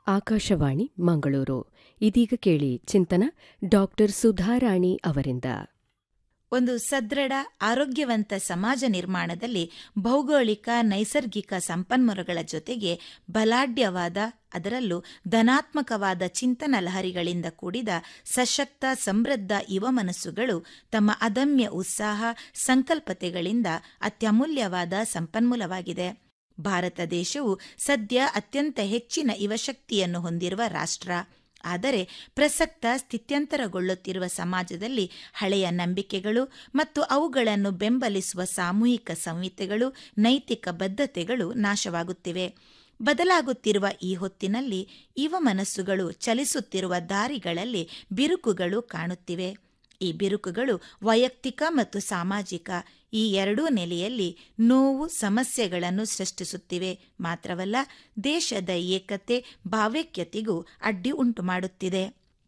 ಆಕಾಶವಾಣಿ ಮಂಗಳೂರು ಇದೀಗ ಕೇಳಿ ಚಿಂತನ ಡಾಕ್ಟರ್ ಸುಧಾರಾಣಿ ಅವರಿಂದ ಒಂದು ಸದೃಢ ಆರೋಗ್ಯವಂತ ಸಮಾಜ ನಿರ್ಮಾಣದಲ್ಲಿ ಭೌಗೋಳಿಕ ನೈಸರ್ಗಿಕ ಸಂಪನ್ಮೂಲಗಳ ಜೊತೆಗೆ ಬಲಾಢ್ಯವಾದ ಅದರಲ್ಲೂ ಧನಾತ್ಮಕವಾದ ಚಿಂತನ ಲಹರಿಗಳಿಂದ ಕೂಡಿದ ಸಶಕ್ತ ಸಮೃದ್ಧ ಯುವ ಮನಸ್ಸುಗಳು ತಮ್ಮ ಅದಮ್ಯ ಉತ್ಸಾಹ ಸಂಕಲ್ಪತೆಗಳಿಂದ ಅತ್ಯಮೂಲ್ಯವಾದ ಸಂಪನ್ಮೂಲವಾಗಿದೆ ಭಾರತ ದೇಶವು ಸದ್ಯ ಅತ್ಯಂತ ಹೆಚ್ಚಿನ ಯುವಶಕ್ತಿಯನ್ನು ಹೊಂದಿರುವ ರಾಷ್ಟ್ರ ಆದರೆ ಪ್ರಸಕ್ತ ಸ್ಥಿತ್ಯಂತರಗೊಳ್ಳುತ್ತಿರುವ ಸಮಾಜದಲ್ಲಿ ಹಳೆಯ ನಂಬಿಕೆಗಳು ಮತ್ತು ಅವುಗಳನ್ನು ಬೆಂಬಲಿಸುವ ಸಾಮೂಹಿಕ ಸಂಹಿತೆಗಳು ನೈತಿಕ ಬದ್ಧತೆಗಳು ನಾಶವಾಗುತ್ತಿವೆ ಬದಲಾಗುತ್ತಿರುವ ಈ ಹೊತ್ತಿನಲ್ಲಿ ಯುವ ಮನಸ್ಸುಗಳು ಚಲಿಸುತ್ತಿರುವ ದಾರಿಗಳಲ್ಲಿ ಬಿರುಕುಗಳು ಕಾಣುತ್ತಿವೆ ಈ ಬಿರುಕುಗಳು ವೈಯಕ್ತಿಕ ಮತ್ತು ಸಾಮಾಜಿಕ ಈ ಎರಡೂ ನೆಲೆಯಲ್ಲಿ ನೋವು ಸಮಸ್ಯೆಗಳನ್ನು ಸೃಷ್ಟಿಸುತ್ತಿವೆ ಮಾತ್ರವಲ್ಲ ದೇಶದ ಏಕತೆ ಭಾವೈಕ್ಯತೆಗೂ ಅಡ್ಡಿ ಉಂಟುಮಾಡುತ್ತಿದೆ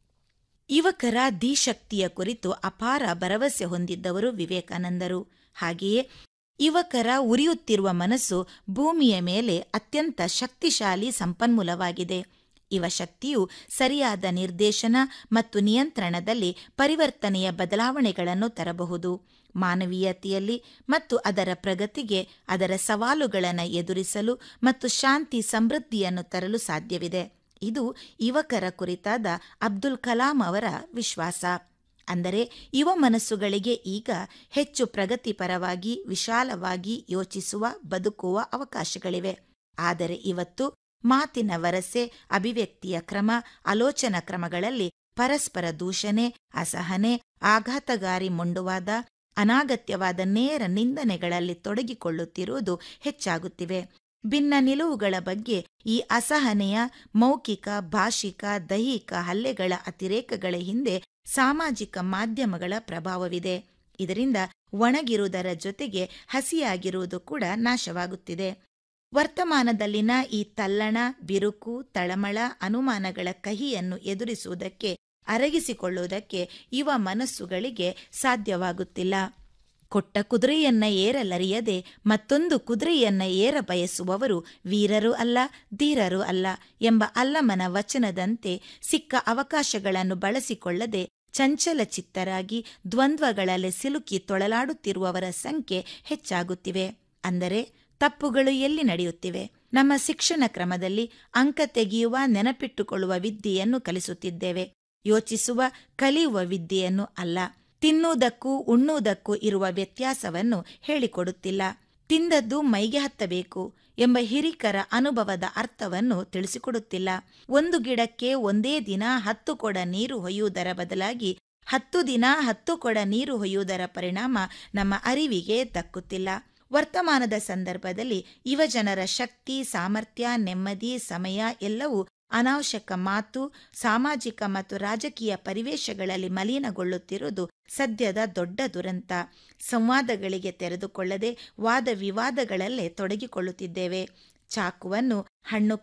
ಯುವಕರ ಧೀಶಕ್ತಿಯ ಕುರಿತು ಅಪಾರ ಭರವಸೆ ಹೊಂದಿದ್ದವರು ವಿವೇಕಾನಂದರು ಹಾಗೆಯೇ ಯುವಕರ ಉರಿಯುತ್ತಿರುವ ಮನಸ್ಸು ಭೂಮಿಯ ಮೇಲೆ ಅತ್ಯಂತ ಶಕ್ತಿಶಾಲಿ ಸಂಪನ್ಮೂಲವಾಗಿದೆ ಇವ ಶಕ್ತಿಯು ಸರಿಯಾದ ನಿರ್ದೇಶನ ಮತ್ತು ನಿಯಂತ್ರಣದಲ್ಲಿ ಪರಿವರ್ತನೆಯ ಬದಲಾವಣೆಗಳನ್ನು ತರಬಹುದು ಮಾನವೀಯತೆಯಲ್ಲಿ ಮತ್ತು ಅದರ ಪ್ರಗತಿಗೆ ಅದರ ಸವಾಲುಗಳನ್ನು ಎದುರಿಸಲು ಮತ್ತು ಶಾಂತಿ ಸಮೃದ್ಧಿಯನ್ನು ತರಲು ಸಾಧ್ಯವಿದೆ ಇದು ಯುವಕರ ಕುರಿತಾದ ಅಬ್ದುಲ್ ಕಲಾಂ ಅವರ ವಿಶ್ವಾಸ ಅಂದರೆ ಯುವ ಮನಸ್ಸುಗಳಿಗೆ ಈಗ ಹೆಚ್ಚು ಪ್ರಗತಿಪರವಾಗಿ ವಿಶಾಲವಾಗಿ ಯೋಚಿಸುವ ಬದುಕುವ ಅವಕಾಶಗಳಿವೆ ಆದರೆ ಇವತ್ತು ಮಾತಿನ ವರಸೆ ಅಭಿವ್ಯಕ್ತಿಯ ಕ್ರಮ ಆಲೋಚನಾ ಕ್ರಮಗಳಲ್ಲಿ ಪರಸ್ಪರ ದೂಷಣೆ ಅಸಹನೆ ಆಘಾತಗಾರಿ ಮೊಂಡುವಾದ ಅನಾಗತ್ಯವಾದ ನೇರ ನಿಂದನೆಗಳಲ್ಲಿ ತೊಡಗಿಕೊಳ್ಳುತ್ತಿರುವುದು ಹೆಚ್ಚಾಗುತ್ತಿವೆ ಭಿನ್ನ ನಿಲುವುಗಳ ಬಗ್ಗೆ ಈ ಅಸಹನೆಯ ಮೌಖಿಕ ಭಾಷಿಕ ದೈಹಿಕ ಹಲ್ಲೆಗಳ ಅತಿರೇಕಗಳ ಹಿಂದೆ ಸಾಮಾಜಿಕ ಮಾಧ್ಯಮಗಳ ಪ್ರಭಾವವಿದೆ ಇದರಿಂದ ಒಣಗಿರುವುದರ ಜೊತೆಗೆ ಹಸಿಯಾಗಿರುವುದು ಕೂಡ ನಾಶವಾಗುತ್ತಿದೆ ವರ್ತಮಾನದಲ್ಲಿನ ಈ ತಲ್ಲಣ ಬಿರುಕು ತಳಮಳ ಅನುಮಾನಗಳ ಕಹಿಯನ್ನು ಎದುರಿಸುವುದಕ್ಕೆ ಅರಗಿಸಿಕೊಳ್ಳುವುದಕ್ಕೆ ಯುವ ಮನಸ್ಸುಗಳಿಗೆ ಸಾಧ್ಯವಾಗುತ್ತಿಲ್ಲ ಕೊಟ್ಟ ಕುದುರೆಯನ್ನ ಏರಲರಿಯದೆ ಮತ್ತೊಂದು ಕುದುರೆಯನ್ನ ಏರ ಬಯಸುವವರು ವೀರರೂ ಅಲ್ಲ ಧೀರರೂ ಅಲ್ಲ ಎಂಬ ಅಲ್ಲಮನ ವಚನದಂತೆ ಸಿಕ್ಕ ಅವಕಾಶಗಳನ್ನು ಬಳಸಿಕೊಳ್ಳದೆ ಚಂಚಲ ಚಿತ್ತರಾಗಿ ದ್ವಂದ್ವಗಳಲ್ಲಿ ಸಿಲುಕಿ ತೊಳಲಾಡುತ್ತಿರುವವರ ಸಂಖ್ಯೆ ಹೆಚ್ಚಾಗುತ್ತಿವೆ ಅಂದರೆ ತಪ್ಪುಗಳು ಎಲ್ಲಿ ನಡೆಯುತ್ತಿವೆ ನಮ್ಮ ಶಿಕ್ಷಣ ಕ್ರಮದಲ್ಲಿ ಅಂಕ ತೆಗೆಯುವ ನೆನಪಿಟ್ಟುಕೊಳ್ಳುವ ವಿದ್ಯೆಯನ್ನು ಕಲಿಸುತ್ತಿದ್ದೇವೆ ಯೋಚಿಸುವ ಕಲಿಯುವ ವಿದ್ಯೆಯನ್ನು ಅಲ್ಲ ತಿನ್ನುವುದಕ್ಕೂ ಉಣ್ಣುವುದಕ್ಕೂ ಇರುವ ವ್ಯತ್ಯಾಸವನ್ನು ಹೇಳಿಕೊಡುತ್ತಿಲ್ಲ ತಿಂದದ್ದು ಮೈಗೆ ಹತ್ತಬೇಕು ಎಂಬ ಹಿರಿಕರ ಅನುಭವದ ಅರ್ಥವನ್ನು ತಿಳಿಸಿಕೊಡುತ್ತಿಲ್ಲ ಒಂದು ಗಿಡಕ್ಕೆ ಒಂದೇ ದಿನ ಹತ್ತು ಕೊಡ ನೀರು ಹೊಯ್ಯುವುದರ ಬದಲಾಗಿ ಹತ್ತು ದಿನ ಹತ್ತು ಕೊಡ ನೀರು ಹೊಯ್ಯುವುದರ ಪರಿಣಾಮ ನಮ್ಮ ಅರಿವಿಗೆ ದಕ್ಕುತ್ತಿಲ್ಲ ವರ್ತಮಾನದ ಸಂದರ್ಭದಲ್ಲಿ ಯುವಜನರ ಶಕ್ತಿ ಸಾಮರ್ಥ್ಯ ನೆಮ್ಮದಿ ಸಮಯ ಎಲ್ಲವೂ ಅನಾವಶ್ಯಕ ಮಾತು ಸಾಮಾಜಿಕ ಮತ್ತು ರಾಜಕೀಯ ಪರಿವೇಶಗಳಲ್ಲಿ ಮಲಿನಗೊಳ್ಳುತ್ತಿರುವುದು ಸದ್ಯದ ದೊಡ್ಡ ದುರಂತ ಸಂವಾದಗಳಿಗೆ ತೆರೆದುಕೊಳ್ಳದೆ ವಾದ ವಿವಾದಗಳಲ್ಲೇ ತೊಡಗಿಕೊಳ್ಳುತ್ತಿದ್ದೇವೆ ಚಾಕುವನ್ನು ಹಣ್ಣು